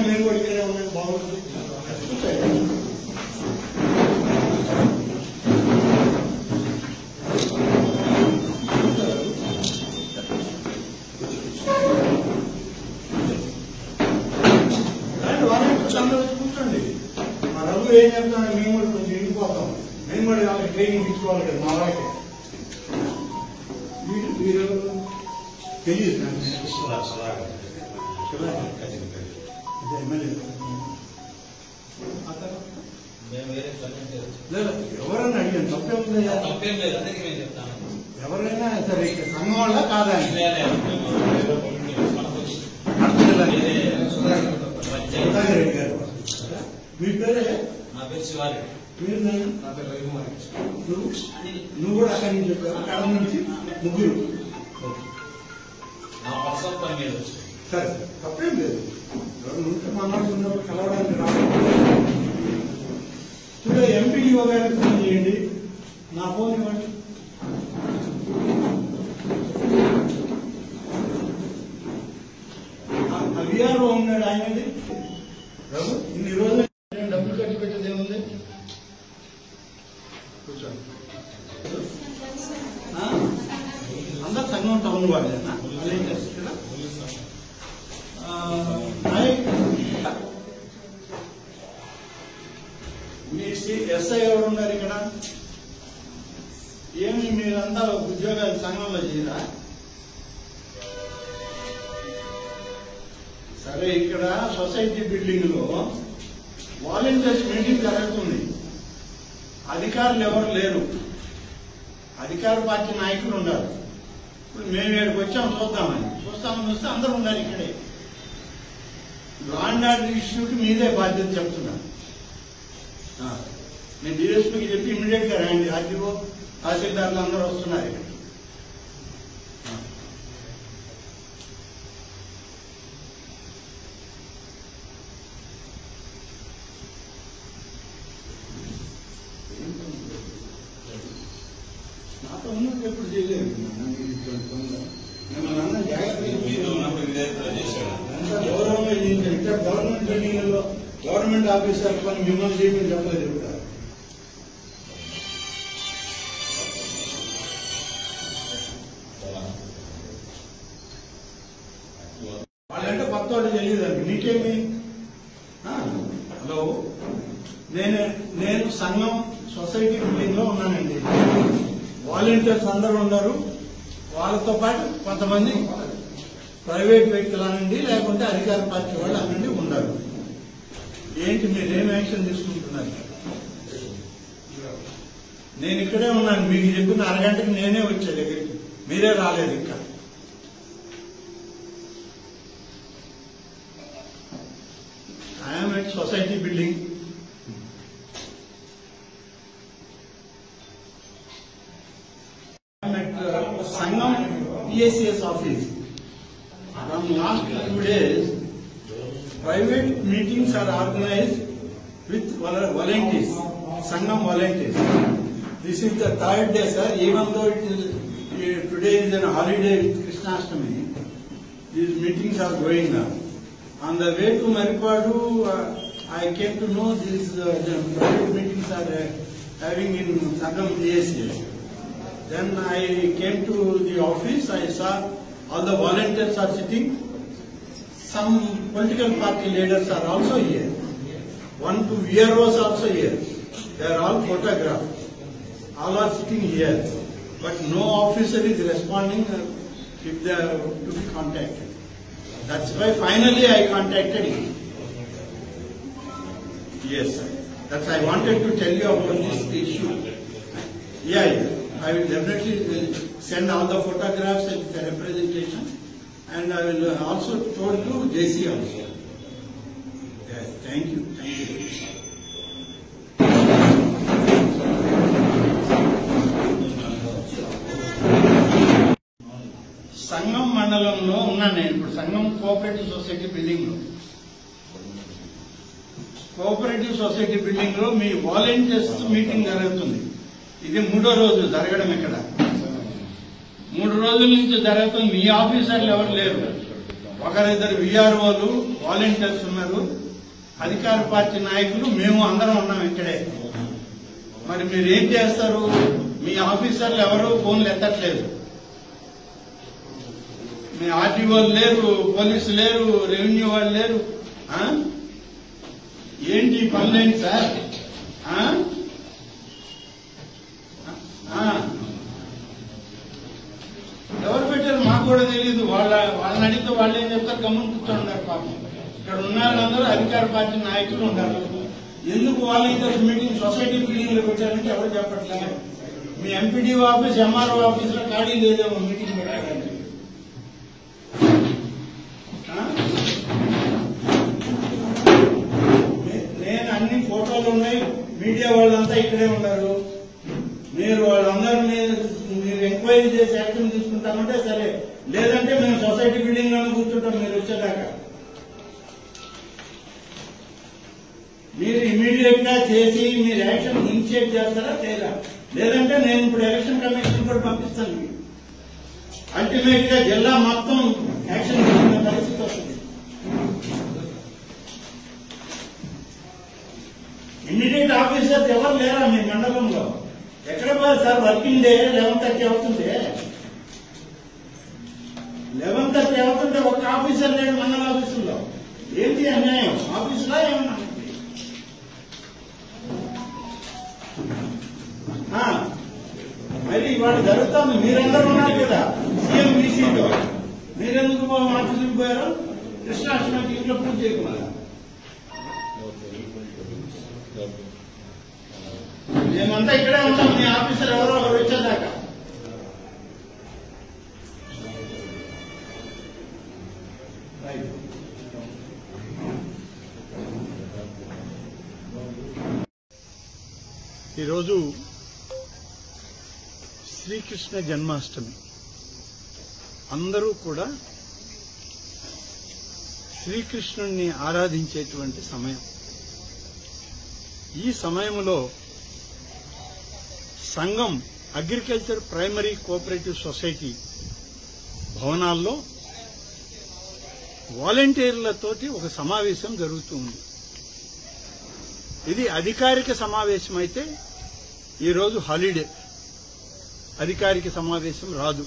మేము కూడా ఇక్కడే ఉన్నాం బాగుంటుంది కూర్చోండి. రండి, వాళ్ళని కూర్చో, అందరూ వచ్చి కూర్చోండి మా రఘు ఏం చెప్తాను మేము కూడా కొంచెం ఇంటిపోతాం మేము కూడా వాళ్ళకి ట్రైనింగ్ ఇచ్చుకోవాలి కదా మా వాళ్ళకి వీరు వీరు తెలియదు నాకు కదా? అదే ఎమ్మెల్యే అతను మేము వేరే పని లేదు. లేదు, ఎవరన్నా అడిగాను తప్పే ఉంది తప్పేం లేదు అందరికీ మేము చెప్తాను ఎవరైనా సరే ఇక్కడ సంఘం వాళ్ళ కాదా అని. వేరే మేము మనకు అర్థమైందా? వేరే సుధాకర్ రెడ్డి గారు మీ పేరే నా పేరు శివారెడ్డి మీరు నాయన? నువ్వు నువ్వు కూడా అక్కడి నుంచి చెప్పావు అక్కడ నుంచి ముగ్గురు నా పర్సనల్ పని మీద వచ్చి సరే తప్పేం లేదు ఎవరు ఉంటే మాట్లాడుతున్నప్పుడు కలవడానికి రావాలి ఇప్పుడు ఎంపీడీఓ గారికి ఫోన్ చేయండి నా ఫోన్ ఇవ్వండి విఆర్ఓ ఉన్నాడు ఆయనది రఘు, ఇన్ని రోజులు నేను డబ్బులు ఖర్చు పెట్టేది ఏముంది కూర్చోండి ఆ? అందరు సంఘం టౌన్ వాళ్ళేనా వాళ్ళు ఏం చేస్తారు ఆ, నాయక్ మీ సి- ఎస్ఐ ఎవరు ఉన్నారు ఇక్కడ ఏమి మీరంతా ఉద్యోగాలు సంఘంలో చేయరా సరే ఇక్కడ సొసైటీ బిల్డింగ్ లో వాలంటీర్స్ మీటింగ్ జరుగుతుంది అధికారులు ఎవరు లేరు అధికార పార్టీ నాయకులు ఉన్నారు ఇప్పుడు మేము ఇక్కడికి వచ్చాం చూద్దామని చూస్తామని వస్తే అందరూ ఉన్నారు ఇక్కడే లాండ్ ఆర్డర్ ఇష్యూకి మీదే బాధ్యత చెప్తున్నా ఆ, నేను డిఎస్పీకి చెప్పి ఇమీడియట్ గా రండి ఆర్టీఓ తహసీల్దార్లు అందరూ వస్తున్నారు ఇక్కడ ఆ. నాతో ఉన్నప్పుడు ఎప్పుడు చేయలేదు మిమ్మల్ని అన్న జాగ్రత్తగా మీతో ఉన్నప్పుడు విధేయత చేశాడు అంతా గౌరవంగా చేయించారు ఇక్కడ గవర్నమెంట్ బిల్డింగ్లో గవర్నమెంట్ ఆఫీసర్ పని మిమ్మల్ని చేయమని చెప్పలేదు చెప్తారు వాళ్ళంటే కొత్త వాళ్ళు తెలియదండి నీకేమి ఆ, హలో నేను నేను సంఘం సొసైటీ బిల్డింగ్ లో ఉన్నానండి వాలంటీర్స్ అందరూ ఉన్నారు వాళ్ళతో పాటు కొంతమంది ప్రైవేట్ వ్యక్తులు అనండి లేకుంటే అధికార పార్టీ వాళ్ళు అనండి ఉన్నారు ఏంటి మీరు ఏం యాక్షన్ తీసుకుంటున్నారు నేను ఇక్కడే ఉన్నాను మీకు చెప్పిన అరగంటకి నేనే వచ్చా దగ్గరికి మీరే రాలేదు ఇంకా I'm at society building I'm at uh, Sangam PACS office. From last few days, private meetings are organized with vol- volunteers, Sangam volunteers. This is the third day, sir, even though it is, uh, today is a holiday with Krishnastami, these meetings are going on. On the way to Maripadu, uh, I came to know these, uh, the private meetings are uh, having in Sangam PACS. Then I came to the office, I saw all the volunteers are sitting. Some political party leaders are also here. One, two VROs also here. They are all photographed. All are sitting here. But no officer is responding uh, if they are to be contacted. That's why finally I contacted him. Yes, sir. That's I wanted to tell you about this issue. Yeah, yeah. I will definitely will send all the photographs and the representation and I will uh, also told to JC also. Yes, thank you, thank you. సంఘం మండలంలో ఉన్నాను నేను ఇప్పుడు సంఘం cooperative society building లో cooperative society building లో మీ volunteers meeting జరుగుతుంది ఇది మూడో రోజు జరగడం ఇక్కడ మూడు రోజుల నుంచి జరుగుతుంది మీ ఆఫీసర్లు ఎవరు లేరు ఒకరిద్దరు విఆర్ఓలు వాలంటీర్స్ ఉన్నారు అధికార పార్టీ నాయకులు మేము అందరం ఉన్నాం ఇక్కడే మరి మీరు ఏం చేస్తారు మీ ఆఫీసర్లు ఎవరు ఫోన్లు ఎత్తట్లేదు మీ ఆర్టీఓలు లేరు పోలీసు లేరు రెవెన్యూ వాళ్ళు లేరు ఆ? ఏంటి ఈ పనులేంటి సార్ ఆ? ఆ. ఎవరు పెట్టారు మాకు కూడా తెలియదు వాళ్ళ వాళ్ళని అడిగితే వాళ్ళు ఏం చెప్తారు గమ్మున కూర్చోండారు పాపం ఇక్కడ ఉన్న వాళ్ళందరూ అధికార పార్టీ నాయకులు ఉన్నారు ఎందుకు వాలంటీర్స్ మీటింగ్ సొసైటీ బిల్డింగ్ లో పెట్టారంటే ఎవరు చెప్పట్లేదు మీ ఎంపీడీఓ ఆఫీస్ ఎంఆర్ఓ ఆఫీస్ లో ఖాళీ లేదేమో మీటింగ్ పెట్టారంటే ఆ? నే- నేను అన్ని ఫోటోలు ఉన్నాయి మీడియా వాళ్ళంతా ఇక్కడే ఉన్నారు మీరు వాళ్ళందరినీ మీరు ఎంక్వైరీ చేసి యాక్షన్ తీసుకుంటామంటే సరే లేదంటే మేము సొసైటీ బిల్డింగ్ లోనే కూర్చుంటాం మీరు వచ్చేదాకా మీరు ఇమీడియట్ గా చేసి మీరు యాక్షన్ ఇనిషియేట్ చేస్తారా లేదా లేదంటే నేను ఇప్పుడు ఎలక్షన్ కమిషన్ కూడా పంపిస్తాను మీకు అల్టిమేట్ గా జిల్లా మొత్తం యాక్షన్ తీసుకునే పరిస్థితి వస్తుంది ఇమీడియట్ ఆఫీసర్స్ ఎవరు లేరా మీ మండలంలో ఎక్కడ పోయారు sir working day eleven thirty అవుతుంది లెవెన్ థర్టీ అవుతుంటే ఒక ఆఫీసర్ లేడు మండల ఆఫీసులో ఏంటి అన్యాయం ఆఫీసులో ఏమన్నా ఆ, మరి ఇవాళ జరుగుతుంది మీరందరూ ఉన్నారు కదా సీఎం బీసీలో మీరెందుకు మా ఆఫీసులకు పోయారు కృష్ణాష్టమికి ఇంట్లో పూజ చేయకుండా మేమంతా ఇక్కడే ఉంటాం మీ ఆఫీసర్ ఎవరో ఒకరు వచ్చేదాకా ఈరోజు శ్రీకృష్ణ జన్మాష్టమి అందరూ కూడా శ్రీకృష్ణుణ్ణి ఆరాధించేటువంటి సమయం ఈ సమయంలో సంఘం అగ్రికల్చర్ ప్రైమరీ కోఆపరేటివ్ సొసైటీ భవనాల్లో వాలంటీర్లతోటి ఒక సమావేశం జరుగుతుంది ఇది అధికారిక సమావేశం అయితే ఈరోజు హాలిడే అధికారిక సమావేశం రాదు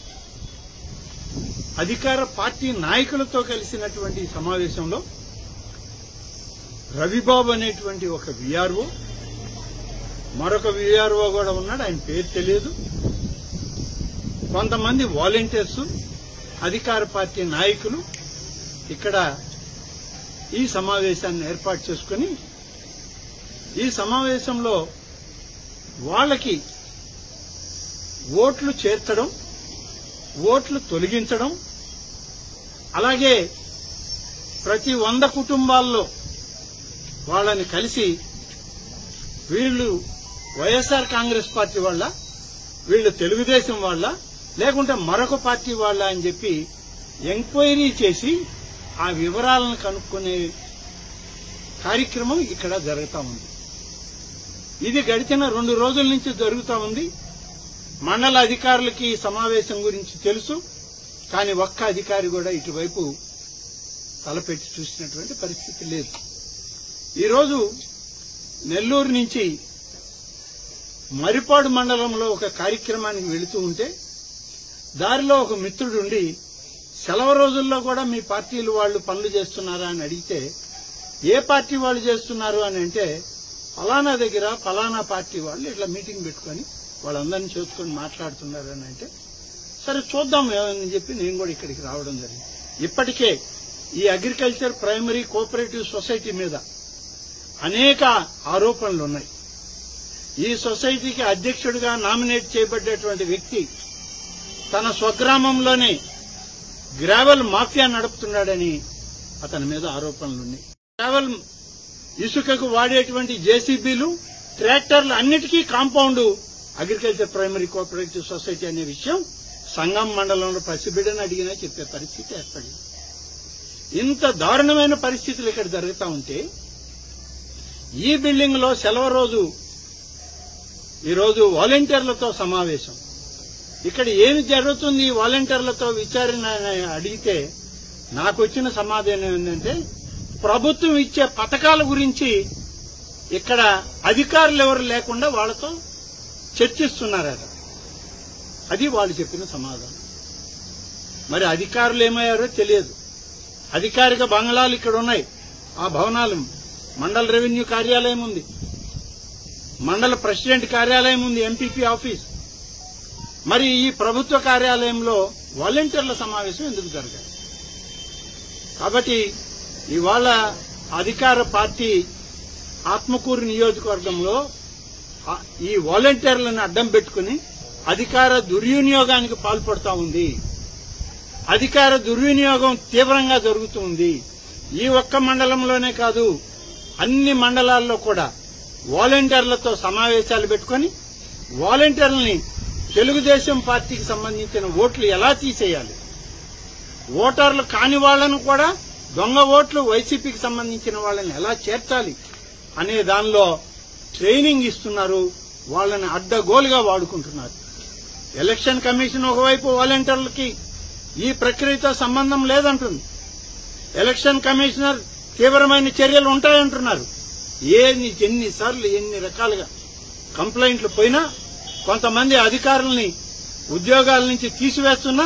అధికార పార్టీ నాయకులతో కలిసినటువంటి ఈ సమావేశంలో రవిబాబు అనేటువంటి ఒక విఆర్ఓ మరొక విఆర్ఓ కూడా ఉన్నాడు ఆయన పేరు తెలియదు కొంతమంది వాలంటీర్స్ అధికార పార్టీ నాయకులు ఇక్కడ ఈ సమావేశాన్ని ఏర్పాటు చేసుకుని ఈ సమావేశంలో వాళ్ళకి ఓట్లు చేర్చడం ఓట్లు తొలగించడం అలాగే ప్రతి వంద కుటుంబాల్లో వాళ్ళని కలిసి వీళ్ళు వైఎస్ఆర్ కాంగ్రెస్ పార్టీ వాళ్ళ వీళ్ళు తెలుగుదేశం వాళ్ళ లేకుంటే మరొక పార్టీ వాళ్ళ అని చెప్పి ఎంక్వైరీ చేసి ఆ వివరాలను కనుక్కునే కార్యక్రమం ఇక్కడ జరుగుతా ఉంది ఇది గడిచిన రెండు రోజుల నుంచి జరుగుతా ఉంది మండల అధికారులకి ఈ సమావేశం గురించి తెలుసు కానీ ఒక్క అధికారి కూడా ఇటువైపు తలపెట్టి చూసినటువంటి పరిస్థితి లేదు ఈరోజు నెల్లూరు నుంచి మరిపాడు మండలంలో ఒక కార్యక్రమానికి వెళుతూ ఉంటే దారిలో ఒక మిత్రుడుండి సెలవు రోజుల్లో కూడా మీ పార్టీలు వాళ్ళు పనులు చేస్తున్నారా అని అడిగితే ఏ పార్టీ వాళ్ళు చేస్తున్నారు అని అంటే ఫలానా దగ్గర ఫలానా పార్టీ వాళ్ళు ఇట్లా మీటింగ్ పెట్టుకొని వాళ్ళందరినీ చూసుకొని మాట్లాడుతున్నారు అని అంటే సరే చూద్దాం ఏమని చెప్పి నేను కూడా ఇక్కడికి రావడం జరిగింది ఇప్పటికే ఈ అగ్రికల్చర్ ప్రైమరీ కోఆపరేటివ్ సొసైటీ మీద అనేక ఆరోపణలు ఉన్నాయి ఈ సొసైటీకి అధ్యక్షుడిగా నామినేట్ చేయబడ్డటువంటి వ్యక్తి తన స్వగ్రామంలోనే గ్రావెల్ మాఫియా నడుపుతున్నాడని అతని మీద ఆరోపణలున్నాయి గ్రావెల్ ఇసుకకు వాడేటువంటి జేసీబీలు ట్రాక్టర్లు అన్నిటికీ compound agriculture primary cooperative society అనే విషయం సంగం మండలంలో పసిబిడ్డని అడిగినా చెప్పే పరిస్థితి ఏర్పడింది ఇంత దారుణమైన పరిస్థితులు ఇక్కడ జరుగుతా ఉంటే ఈ బిల్డింగ్ లో సెలవు రోజు ఈరోజు వాలంటీర్లతో సమావేశం ఇక్కడ ఏమి జరుగుతుంది ఈ వాలంటీర్లతో విచారణ అని అడిగితే నాకు వచ్చిన సమాధానం ఏంటంటే ప్రభుత్వం ఇచ్చే పథకాల గురించి ఇక్కడ అధికారులు ఎవరు లేకుండా వాళ్ళతో చర్చిస్తున్నారట అది వాళ్ళు చెప్పిన సమాధానం మరి అధికారులు ఏమయ్యారో తెలియదు అధికారిక బంగ్లాలు ఇక్కడ ఉన్నాయి ఆ భవనాలు మండల రెవెన్యూ కార్యాలయం ఉంది మండల ప్రెసిడెంట్ కార్యాలయం ఉంది ఎంపీపీ ఆఫీస్ మరి ఈ ప్రభుత్వ కార్యాలయంలో వాలంటీర్ల సమావేశం ఎందుకు జరగాలి కాబట్టి ఇవాళ అధికార పార్టీ ఆత్మకూరు నియోజకవర్గంలో ఆ- ఈ వాలంటీర్లను అడ్డం పెట్టుకుని అధికార దుర్వినియోగానికి పాల్పడుతా ఉంది అధికార దుర్వినియోగం తీవ్రంగా జరుగుతుంది ఈ ఒక్క మండలంలోనే కాదు అన్ని మండలాల్లో కూడా వాలంటీర్లతో సమావేశాలు పెట్టుకొని వాలంటీర్లని తెలుగుదేశం పార్టీకి సంబంధించిన ఓట్లు ఎలా తీసేయాలి ఓటర్లు కాని వాళ్లను కూడా దొంగ ఓట్లు వైసీపీకి సంబంధించిన వాళ్ళని ఎలా చేర్చాలి అనే దానిలో ట్రైనింగ్ ఇస్తున్నారు వాళ్ళని అడ్డగోలుగా వాడుకుంటున్నారు ఎలక్షన్ కమిషన్ ఒకవైపు వాలంటీర్లకి ఈ ప్రక్రియతో సంబంధం లేదంటుంది ఎలక్షన్ కమిషనర్ తీవ్రమైన చర్యలు ఉంటాయంటున్నారు ఏని ఎన్నిసార్లు ఎన్ని రకాలుగా కంప్లైంట్లు పోయినా కొంతమంది అధికారుల్ని ఉద్యోగాల నుంచి తీసివేస్తున్నా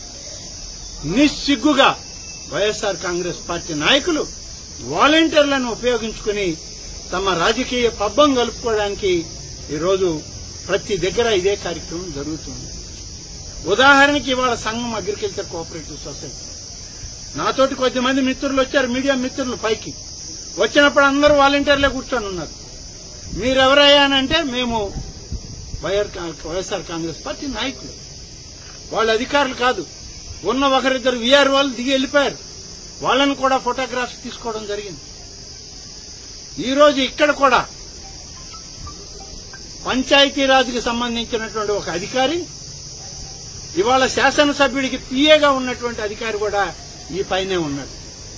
నిస్సిగ్గుగా వైఎస్ఆర్ కాంగ్రెస్ పార్టీ నాయకులు వాలంటీర్లను ఉపయోగించుకుని తమ రాజకీయ పబ్బం కలుపుకోవడానికి ఈరోజు ప్రతి దగ్గర ఇదే కార్యక్రమం జరుగుతుంది ఉదాహరణకి ఇవాళ సంఘం అగ్రికల్చర్ కోఆపరేటివ్ సొసైటీ నాతోటి కొద్దిమంది మిత్రులు వచ్చారు మీడియా మిత్రులు పైకి వచ్చినప్పుడు అందరూ వాలంటీర్లే కూర్చొని ఉన్నారు మీరెవరయ్యానంటే మేము వైఆర్ వైఎస్ఆర్ కాంగ్రెస్ పార్టీ నాయకులు వాళ్ళ అధికారులు కాదు ఉన్న ఒకరిద్దరు వీఆర్ వాళ్ళు దిగి వెళ్ళిపోయారు వాళ్ళని కూడా ఫోటోగ్రాఫ్స్ తీసుకోవడం జరిగింది ఈ రోజు ఇక్కడ కూడా పంచాయతీరాజ్కి సంబంధించినటువంటి ఒక అధికారి ఇవాళ శాసనసభ్యుడికి పిఏగా ఉన్నటువంటి అధికారి కూడా ఈ పైనే ఉన్నాడు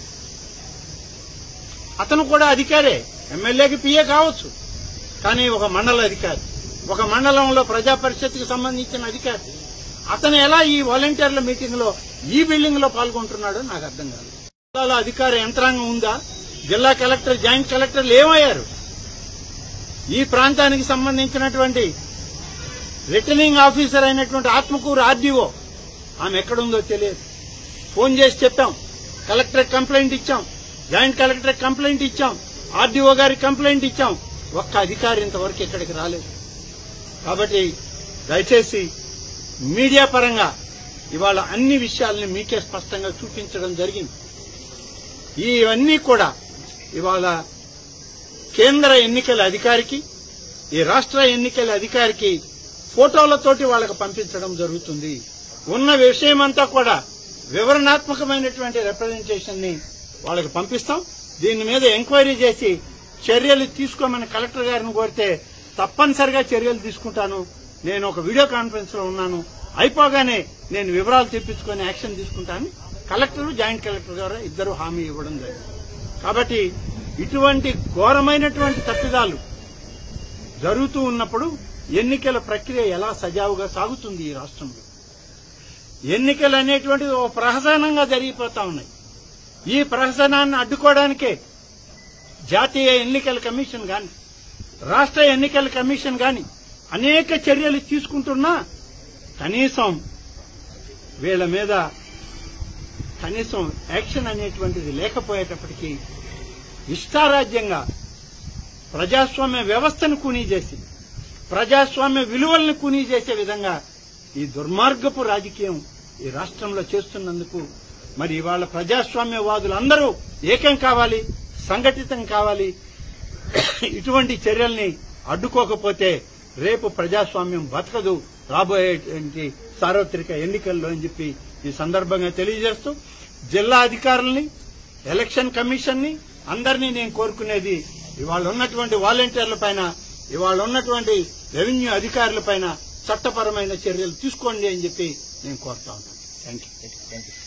అతను కూడా అధికారే ఎమ్మెల్యేకి పిఏ కావచ్చు కానీ ఒక మండల అధికారి ఒక మండలంలో ప్రజా పరిషత్కి సంబంధించిన అధికారి అతను ఎలా ఈ వాలంటీర్ల మీటింగ్ లో ఈ బిల్డింగ్ లో పాల్గొంటున్నాడో నాకు అర్థం కాదు జిల్లాలో అధికార యంత్రాంగం ఉందా జిల్లా కలెక్టర్ జాయింట్ కలెక్టర్లు ఏమయ్యారు ఈ ప్రాంతానికి సంబంధించినటువంటి రిటర్నింగ్ ఆఫీసర్ అయినటువంటి ఆత్మకూరు ఆర్డీఓ ఆమె ఎక్కడుందో తెలియదు ఫోన్ చేసి చెప్పాం కలెక్టర్ కంప్లైంట్ ఇచ్చాం జాయింట్ కలెక్టర్ కంప్లైంట్ ఇచ్చాం ఆర్డీఓ గారికి కంప్లైంట్ ఇచ్చాం ఒక్క అధికారి ఇంతవరకు ఇక్కడికి రాలేదు కాబట్టి దయచేసి మీడియా పరంగా ఇవాళ అన్ని విషయాల్ని మీకే స్పష్టంగా చూపించడం జరిగింది ఇవన్నీ కూడా ఇవాళ కేంద్ర ఎన్నికల అధికారికి ఈ రాష్ట్ర ఎన్నికల అధికారికి ఫోటోలతోటి వాళ్ళకి పంపించడం జరుగుతుంది ఉన్న విషయమంతా కూడా వివరణాత్మకమైనటువంటి రిప్రజెంటేషన్ ని వాళ్ళకి పంపిస్తాం దీని మీద ఎంక్వైరీ చేసి చర్యలు తీసుకోమని కలెక్టర్ గారిని కోరితే తప్పనిసరిగా చర్యలు తీసుకుంటాను నేను ఒక వీడియో కాన్ఫరెన్స్ లో ఉన్నాను అయిపోగానే నేను వివరాలు తెప్పించుకొని యాక్షన్ తీసుకుంటాను కలెక్టర్ జాయింట్ కలెక్టర్ గారు ఇద్దరు హామీ ఇవ్వడం జరిగింది కాబట్టి ఇటువంటి ఘోరమైనటువంటి తప్పిదాలు జరుగుతూ ఉన్నప్పుడు ఎన్నికల ప్రక్రియ ఎలా సజావుగా సాగుతుంది ఈ రాష్ట్రంలో ఎన్నికలు అనేటువంటిది ఓ ప్రహసనంగా జరిగిపోతా ఉన్నాయి ఈ ప్రహసనాన్ని అడ్డుకోవడానికే జాతీయ ఎన్నికల కమిషన్ గాని రాష్ట్ర ఎన్నికల కమిషన్ గాని అనేక చర్యలు తీసుకుంటున్నా కనీసం వీళ్ళ మీద కనీసం యాక్షన్ అనేటువంటిది లేకపోయేటప్పటికీ ఇష్టారాజ్యంగా ప్రజాస్వామ్య వ్యవస్థను కూనీ చేసి ప్రజాస్వామ్య విలువలను కూనీ చేసే విధంగా ఈ దుర్మార్గపు రాజకీయం ఈ రాష్ట్రంలో చేస్తున్నందుకు మరి ఇవాళ ప్రజాస్వామ్యవాదులందరూ ఏకం కావాలి సంఘటితం కావాలి ఇటువంటి చర్యల్ని అడ్డుకోకపోతే రేపు ప్రజాస్వామ్యం బతకదు రాబోయేటువంటి సార్వత్రిక ఎన్నికల్లో అని చెప్పి ఈ సందర్భంగా తెలియజేస్తూ జిల్లా అధికారుల్ని ఎలక్షన్ కమిషన్ ని అందరినీ నేను కోరుకునేది ఇవాళ ఉన్నటువంటి వాలంటీర్ల పైన ఇవాళ ఉన్నటువంటి రెవెన్యూ అధికారుల పైన చట్టపరమైన చర్యలు తీసుకోండి అని చెప్పి నేను కోరుతా ఉన్నాను థ్యాంక్ యూ